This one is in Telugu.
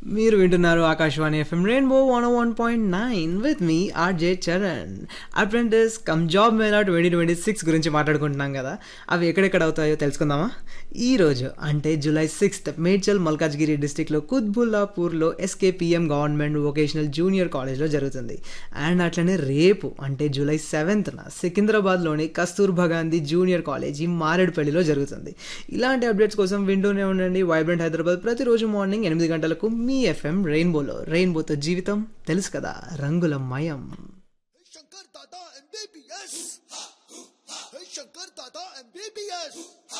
మీరు వింటున్నారు Akashvani FM rainbow one one point nine with మీ RJ Charan apprentice cum job mela twenty twenty six గురించి మాట్లాడుకుంటున్నాం కదా అవి ఎక్కడెక్కడ అవుతాయో తెలుసుకుందామా ఈ రోజు అంటే జూలై సిక్స్త్ మేడ్చల్ మల్కాజ్గిరి డిస్టిక్లో కుత్బుల్లాపూర్లో ఎస్కేపిఎం గవర్నమెంట్ వొకేషనల్ జూనియర్ కాలేజ్లో జరుగుతుంది అండ్ అట్లనే రేపు అంటే జూలై సెవెంత్న సికింద్రాబాద్లోని కస్తూర్బా గాంధీ జూనియర్ కాలేజ్ ఈ మారేడుపల్లిలో జరుగుతుంది ఇలాంటి అప్డేట్స్ కోసం వింటూనే ఉండండి వైబ్రెంట్ హైదరాబాద్ ప్రతిరోజు మార్నింగ్ ఎనిమిది గంటలకు మీ ఎఫ్ఎం రెయిన్బోలో రెయిన్బోతో జీవితం తెలుసు కదా రంగుల మయం शंकर दादा एमबीबीएस शंकर दादा एमबीबीएस